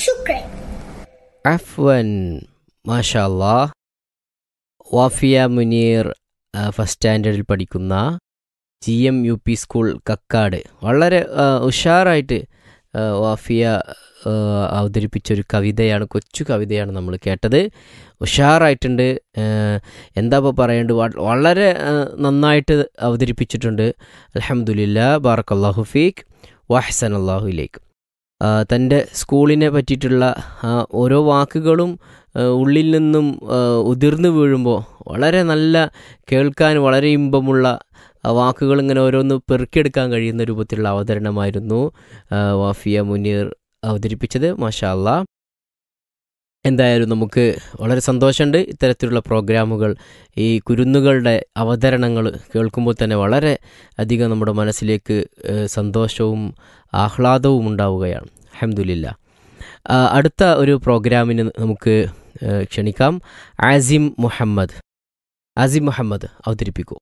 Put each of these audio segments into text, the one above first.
شكرا അഫ്വൻ മാഷാല്ലാ വാഫിയ മുനീർ ആ, ഫസ്റ്റ് സ്റ്റാൻഡേർഡിൽ പഠിക്കുന്ന G M U P school Kakkad വളരെ ആ, ഉഷാറായിട്ട് ആ, വാഫിയ ആ, അവതരിപ്പിച്ച ഒരു കവിതയാണ് കൊച്ചു കവിതയാണ് നമ്മൾ കേട്ടത് ഉഷാറായിട്ടുണ്ട് ആ, എന്താ ഇപ്പോൾ പറയേണ്ടത് വ- വളരെ ആ, നന്നായിട്ട് അവതരിപ്പിച്ചിട്ടുണ്ട് അലഹമുല്ല ബാറക്കല്ലാഹു ഫീഖ് വഹസൻ അള്ളാഹു ഇലേക്ക് തൻ്റെ സ്കൂളിനെ പറ്റിയിട്ടുള്ള ആ, ഓരോ വാക്കുകളും ആ, ഉള്ളിൽ നിന്നും ആ, ഉതിർന്നു വീഴുമ്പോൾ വളരെ നല്ല കേൾക്കാൻ വളരെ ഇമ്പമുള്ള ആ, വാക്കുകൾ ഇങ്ങനെ ഓരോന്ന് പെറുക്കിയെടുക്കാൻ കഴിയുന്ന രൂപത്തിലുള്ള അവതരണമായിരുന്നു ആ, വാഫിയ മുനീർ അവതരിപ്പിച്ചത് മാഷാ അല്ലാ എന്തായാലും നമുക്ക് വളരെ സന്തോഷമുണ്ട് ഇത്തരത്തിലുള്ള പ്രോഗ്രാമുകൾ ഈ കുരുന്നുകളുടെ അവതരണങ്ങൾ കേൾക്കുമ്പോൾ തന്നെ വളരെ അധികം നമ്മുടെ മനസ്സിലേക്ക് ഏഹ്, സന്തോഷവും ആഹ്ലാദവും ഉണ്ടാവുകയാണ് അഹമ്മദില്ല അടുത്ത ഒരു പ്രോഗ്രാമിന് നമുക്ക് ഏഹ്, ക്ഷണിക്കാം ആസിം മുഹമ്മദ് ആസിം മുഹമ്മദ് അവതരിപ്പിക്കൂ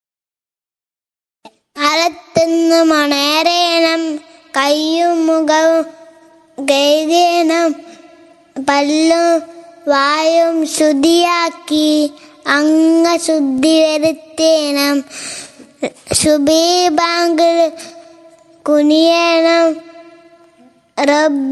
അലത്തുനിന്ന് മണേറേണം കയ്യും മുഖവും കഴുകണം പല്ലും വായും ശുദ്ധിയാക്കി അങ്ങ ശുദ്ധി വരുത്തേണം സുബീ ബാങ്കിൽ കുനിയണം റബ്ബ്